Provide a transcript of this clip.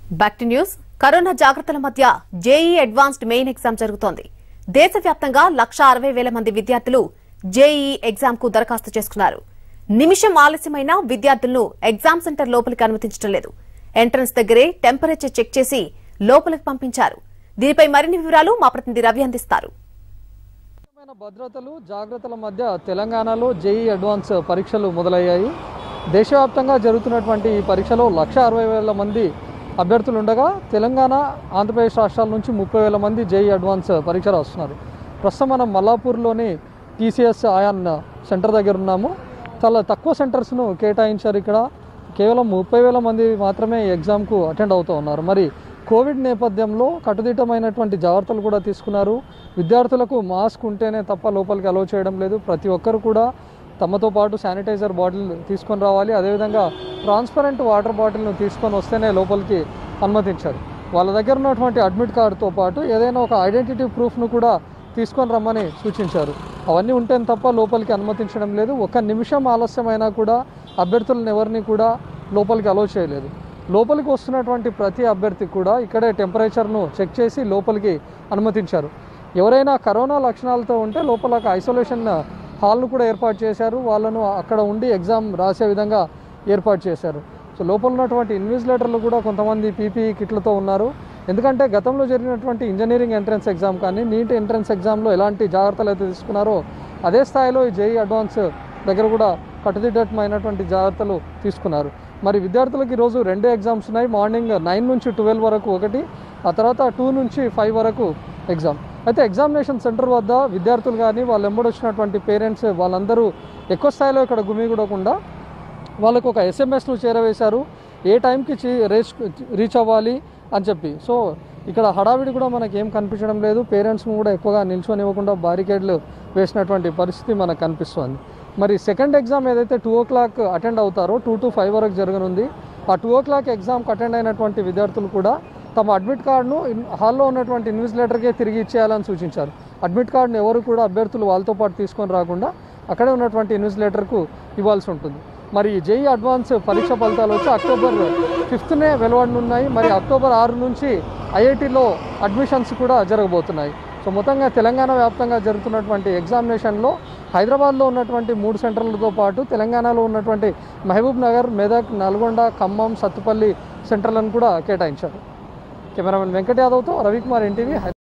back to news corona జాగ్రత్తల మధ్య JEE advanced main exam జరుగుతోంది దేశవ్యాప్తంగా లక్ష అరవై వేల మంది విద్యార్థులు జేఈ ఎగ్జామ్ కు దరఖాస్తు చేసుకున్నారు నిమిషం ఆలస్యమైన విద్యార్థులను ఎగ్జామ్ సెంటర్ లోపలికి అనుమతించడం లేదు ఎంట్రన్స్ దగ్గరే టెంపరేచర్ చెక్ చేసి లోపలికి పంపించారు దీనిపై మరిన్ని వివరాలు మా ప్రతినిధి రవి అందిస్తారు ముఖ్యమైన భద్రతలు జాగ్రత్తల మధ్య తెలంగాణలో జేఈ అడ్వాన్స్ పరీక్షలు మొదలయ్యాయి దేశవ్యాప్తంగా జరుగుతున్నటువంటి ఈ పరీక్షలో లక్ష అరవై వేల మంది అభ్యర్థులు ఉండగా తెలంగాణ ఆంధ్రప్రదేశ్ రాష్ట్రాల నుంచి ముప్పై వేల మంది జేఈ అడ్వాన్స్ పరీక్ష రాస్తున్నారు ప్రస్తుతం మనం మల్లాపూర్లోని టీసీఎస్ ఆయాన్ సెంటర్ దగ్గర ఉన్నాము చాలా తక్కువ సెంటర్స్ను కేటాయించారు ఇక్కడ కేవలం ముప్పై వేల మంది మాత్రమే ఈ ఎగ్జామ్కు అటెండ్ అవుతూ ఉన్నారు మరి కోవిడ్ నేపథ్యంలో కట్టుదిట్టమైనటువంటి జాగ్రత్తలు కూడా తీసుకున్నారు విద్యార్థులకు మాస్క్ ఉంటేనే తప్ప లోపలికి అలో చేయడం లేదు ప్రతి ఒక్కరు కూడా తమతో పాటు శానిటైజర్ బాటిల్ తీసుకొని రావాలి అదేవిధంగా ట్రాన్స్పరెంట్ వాటర్ బాటిల్ను తీసుకొని వస్తేనే లోపలికి అనుమతించారు వాళ్ళ దగ్గర ఉన్నటువంటి అడ్మిట్ కార్డుతో పాటు ఏదైనా ఒక ఐడెంటిటీ ప్రూఫ్ను కూడా తీసుకొని రమ్మని సూచించారు అవన్నీ ఉంటేనే తప్ప లోపలికి అనుమతించడం లేదు ఒక నిమిషం ఆలస్యమైనా కూడా అభ్యర్థులను ఎవరిని కూడా లోపలికి అలో చేయలేదు లోపలికి వస్తున్నటువంటి ప్రతి అభ్యర్థికి కూడా ఇక్కడే టెంపరేచర్ను చెక్ చేసి లోపలికి అనుమతించారు ఎవరైనా కరోనా లక్షణాలతో ఉంటే లోపల ఒక ఐసోలేషన్ హాల్ను కూడా ఏర్పాటు చేశారు వాళ్ళను అక్కడ ఉండి ఎగ్జామ్ రాసే విధంగా ఏర్పాటు చేశారు సో లోపల ఉన్నటువంటి ఇన్విజిలేటర్లు కూడా కొంతమంది పీపీఈ కిట్లతో ఉన్నారు ఎందుకంటే గతంలో జరిగినటువంటి ఇంజనీరింగ్ ఎంట్రన్స్ ఎగ్జామ్ కానీ నీట్ ఎంట్రన్స్ ఎగ్జామ్లో ఎలాంటి జాగ్రత్తలు అయితే తీసుకున్నారో అదే స్థాయిలో ఈ జేఈ అడ్వాన్స్ దగ్గర కూడా కట్టుదిట్టమైనటువంటి జాగ్రత్తలు తీసుకున్నారు మరి విద్యార్థులకు ఈరోజు రెండే ఎగ్జామ్స్ ఉన్నాయి మార్నింగ్ నైన్ నుంచి ట్వెల్వ్ వరకు ఒకటి ఆ తర్వాత టూ నుంచి ఫైవ్ వరకు ఎగ్జామ్ అయితే ఎగ్జామినేషన్ సెంటర్ వద్ద విద్యార్థులు కానీ వాళ్ళు ఎంబడొచ్చినటువంటి పేరెంట్స్ వాళ్ళందరూ ఎక్కువ స్థాయిలో ఇక్కడ గుమిగూడకుండా వాళ్ళకు ఒక ఎస్ఎంఎస్ను చేరవేశారు ఏ టైంకి చీ- రీచ్ రీచ్ అవ్వాలి అని చెప్పి సో ఇక్కడ హడావిడి కూడా మనకి ఏం కనిపించడం లేదు పేరెంట్స్ను కూడా ఎక్కువగా నిల్చొనివ్వకుండా బారికేడ్లు వేసినటువంటి పరిస్థితి మనకు కనిపిస్తుంది మరి సెకండ్ ఎగ్జామ్ ఏదైతే టూ ఓ క్లాక్ అటెండ్ అవుతారో టూ టు ఫైవ్ వరకు జరగనుంది ఆ టూ ఓ క్లాక్ ఎగ్జామ్కి అటెండ్ అయినటువంటి విద్యార్థులు కూడా తమ అడ్మిట్ కార్డును ఇన్- హాల్లో ఉన్నటువంటి ఇన్విజిలేటర్కే తిరిగి ఇచ్చేయాలని సూచించారు అడ్మిట్ కార్డును ఎవరు కూడా అభ్యర్థులు వాళ్ళతో పాటు తీసుకొని రాకుండా అక్కడే ఉన్నటువంటి ఇన్విజిలేటర్కు ఇవ్వాల్సి ఉంటుంది మరి జేఈ అడ్వాన్స్ పరీక్ష ఫలితాలు వచ్చి అక్టోబర్ ఫిఫ్త్నే వెలువడనున్నాయి మరి అక్టోబర్ ఆరు నుంచి ఐఐటిలో అడ్మిషన్స్ కూడా జరగబోతున్నాయి సో మొత్తంగా తెలంగాణ వ్యాప్తంగా జరుగుతున్నటువంటి ఎగ్జామినేషన్లో హైదరాబాద్లో ఉన్నటువంటి మూడు సెంటర్లతో పాటు తెలంగాణలో ఉన్నటువంటి మహబూబ్ నగర్ మెదక్ నల్గొండ ఖమ్మం సత్తుపల్లి సెంటర్లను కూడా కేటాయించారు కెమెరామెన్ వెంకట్ యాదవ్తో రవికుమార్ ఎన్టీవీ